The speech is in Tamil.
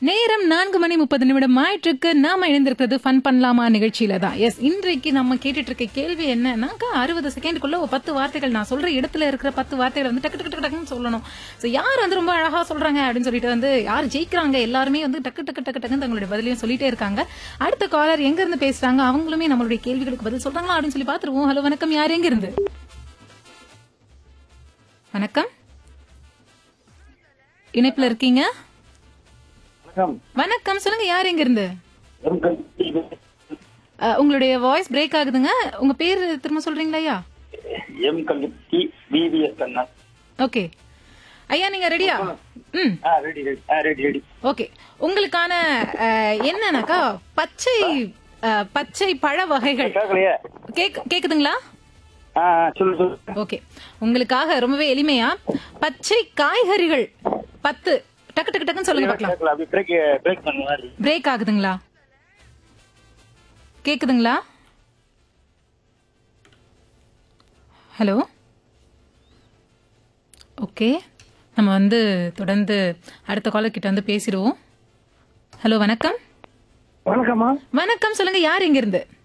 நேரம் நான்கு மணி முப்பது நிமிடம் ஆயிட்டிருக்கு நாம இணைந்திருக்கிறது ஃபன் பண்ணலாமா நிகழ்ச்சியில தான் எஸ் இன்றைக்கு நம்ம கேட்டுட்டு இருக்க கேள்வி என்னன்னாக்கா அறுபது செகண்டுக்குள்ள ஒரு பத்து வார்த்தைகள் நான் சொல்ற இடத்துல இருக்கிற பத்து வார்த்தைகள் வந்து டக்கு டக்கு டக்கு டக்குன்னு சொல்லணும் ஸோ யார் வந்து ரொம்ப அழகா சொல்றாங்க அப்படின்னு சொல்லிட்டு வந்து யார் ஜெயிக்கிறாங்க எல்லாருமே வந்து டக்கு டக்கு டக்கு டக்குன்னு தங்களுடைய பதிலையும் சொல்லிட்டே இருக்காங்க அடுத்த காலர் எங்க இருந்து பேசுறாங்க அவங்களுமே நம்மளுடைய கேள்விகளுக்கு பதில் சொல்றாங்களா அப்படின்னு சொல்லி பாத்துருவோம் ஹலோ வணக்கம் யார் எங்க இருந்து வணக்கம் இணைப்புல இருக்கீங்க வணக்கம் வணக்கம் சொல்லுங்க யார் எங்க இருந்து எம் கல்வி அஹ், உங்களுடைய வாய்ஸ் பிரேக் ஆகுதுங்க உங்க பேர் திரும்ப சொல்றீங்களா ஐயா எம் கல்வி பிபிஎஸ் கண்ணா ஓகே ஐயா நீங்க ரெடியா ம் ஆ ரெடி ரெடி ஆ ரெடி ரெடி ஓகே உங்களுக்கான அஹ், என்னன்னாக்கா பச்சை அஹ், பச்சை பழ வகைகள் கேட்கலையே கேக் கேக்குதுங்களா ஆ ஆ, சொல்லு சொல்லு ஓகே உங்களுக்காக ரொம்பவே எளிமையா பச்சை காய்கறிகள் பத்து டக்கு டக்கு டக்குன்னு சொல்லுங்க பார்க்கலாம் கேட்கல அப்படி பிரேக் பிரேக் பண்ண மாதிரி பிரேக் ஆகுதுங்களா கேக்குதுங்களா ஹலோ ஓகே நம்ம வந்து தொடர்ந்து அடுத்த காலர் கிட்ட வந்து பேசிடுவோம் ஹலோ வணக்கம் வணக்கம்மா வணக்கம் சொல்லுங்க யார் இங்க இருந்து